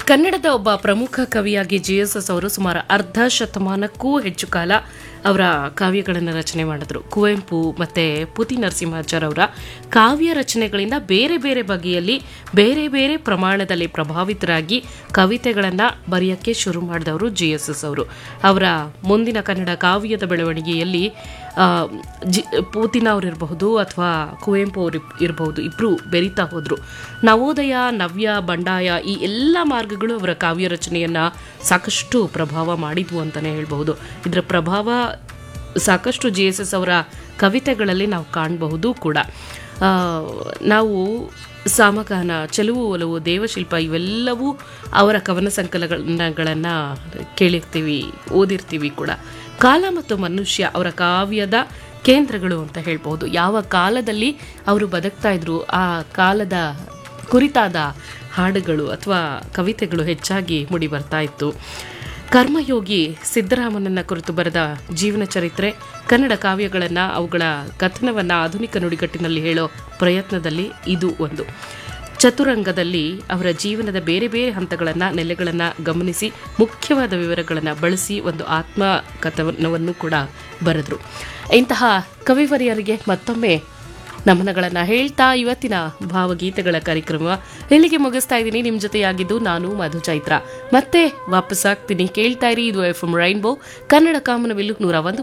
ಕನ್ನಡದ ಒಬ್ಬ ಪ್ರಮುಖ ಕವಿಯಾಗಿ ಜಿ ಎಸ್ ಎಸ್ ಅವರು ಸುಮಾರು ಅರ್ಧ ಶತಮಾನಕ್ಕೂ ಹೆಚ್ಚು ಕಾಲ ಅವರ ಕಾವ್ಯಗಳನ್ನು ರಚನೆ ಮಾಡಿದ್ರು ಕುವೆಂಪು ಮತ್ತು ಪುತಿ ನರಸಿಂಹಾಚಾರ್ ಅವರ ಕಾವ್ಯ ರಚನೆಗಳಿಂದ ಬೇರೆ ಬೇರೆ ಬಗೆಯಲ್ಲಿ ಬೇರೆ ಬೇರೆ ಪ್ರಮಾಣದಲ್ಲಿ ಪ್ರಭಾವಿತರಾಗಿ ಕವಿತೆಗಳನ್ನು ಬರೆಯೋಕ್ಕೆ ಶುರು ಮಾಡಿದವರು ಜಿ ಎಸ್ ಎಸ್ ಅವರು ಅವರ ಮುಂದಿನ ಕನ್ನಡ ಕಾವ್ಯದ ಬೆಳವಣಿಗೆಯಲ್ಲಿ ಆ, ಜಿ ಪೂತಿನ ಅವರಿರಬಹುದು ಅಥವಾ ಕುವೆಂಪು ಅವರು ಇರಬಹುದು ಇಬ್ಬರು ಬೆರೀತಾ ಹೋದರು ನವೋದಯ ನವ್ಯ ಬಂಡಾಯ ಈ ಎಲ್ಲ ಮಾರ್ಗಗಳು ಅವರ ಕಾವ್ಯ ರಚನೆಯನ್ನು ಸಾಕಷ್ಟು ಪ್ರಭಾವ ಮಾಡಿದ್ವು ಅಂತಲೇ ಹೇಳ್ಬಹುದು ಇದರ ಪ್ರಭಾವ ಸಾಕಷ್ಟು ಜಿ ಎಸ್ ಎಸ್ ಅವರ ಕವಿತೆಗಳಲ್ಲಿ ನಾವು ಕಾಣಬಹುದು ಕೂಡ ಆ, ನಾವು ಸಾಮಗಾನ ಚೆಲುವು ಒಲವು ದೇವಶಿಲ್ಪ ಇವೆಲ್ಲವೂ ಅವರ ಕವನ ಸಂಕಲನಗಳನ್ನು ಕೇಳಿರ್ತೀವಿ ಓದಿರ್ತೀವಿ ಕೂಡ ಕಾಲ ಮತ್ತು ಮನುಷ್ಯ ಅವರ ಕಾವ್ಯದ ಕೇಂದ್ರಗಳು ಅಂತ ಹೇಳ್ಬೋದು ಯಾವ ಕಾಲದಲ್ಲಿ ಅವರು ಬದುಕ್ತಾ ಇದ್ರು ಆ ಕಾಲದ ಕುರಿತಾದ ಹಾಡುಗಳು ಅಥವಾ ಕವಿತೆಗಳು ಹೆಚ್ಚಾಗಿ ಮೂಡಿ ಬರ್ತಾ ಇತ್ತು ಕರ್ಮಯೋಗಿ ಸಿದ್ದರಾಮನನ್ನ ಕುರಿತು ಬರೆದ ಜೀವನ ಚರಿತ್ರೆ ಕನ್ನಡ ಕಾವ್ಯಗಳನ್ನು ಅವುಗಳ ಕಥನವನ್ನು ಆಧುನಿಕ ನುಡಿಗಟ್ಟಿನಲ್ಲಿ ಹೇಳೋ ಪ್ರಯತ್ನದಲ್ಲಿ ಇದು ಒಂದು ಚತುರಂಗದಲ್ಲಿ ಅವರ ಜೀವನದ ಬೇರೆ ಬೇರೆ ಹಂತಗಳನ್ನು ನೆಲೆಗಳನ್ನು ಗಮನಿಸಿ ಮುಖ್ಯವಾದ ವಿವರಗಳನ್ನು ಬಳಸಿ ಒಂದು ಆತ್ಮ ಕಥನವನ್ನು ಕೂಡ ಬರೆದರು ಇಂತಹ ಕವಿವರಿಯರಿಗೆ ಮತ್ತೊಮ್ಮೆ ನಮನಗಳನ್ನು ಹೇಳ್ತಾ ಇವತ್ತಿನ ಭಾವಗೀತೆಗಳ ಕಾರ್ಯಕ್ರಮ ಇಲ್ಲಿಗೆ ಮುಗಿಸ್ತಾ ಇದ್ದೀನಿ ನಿಮ್ಮ ಜೊತೆಯಾಗಿದ್ದು ನಾನು ಮಧು ಚೈತ್ರ ಮತ್ತೆ ವಾಪಸ್ ಆಗ್ತೀನಿ ಕೇಳ್ತಾ ಇರಿ ಇದು ಎಫ್ ಎಂ ರೈನ್ಬೋ ಕನ್ನಡ ಕಾಮನವಿಲ್ಲು ನೂರ ಒಂದು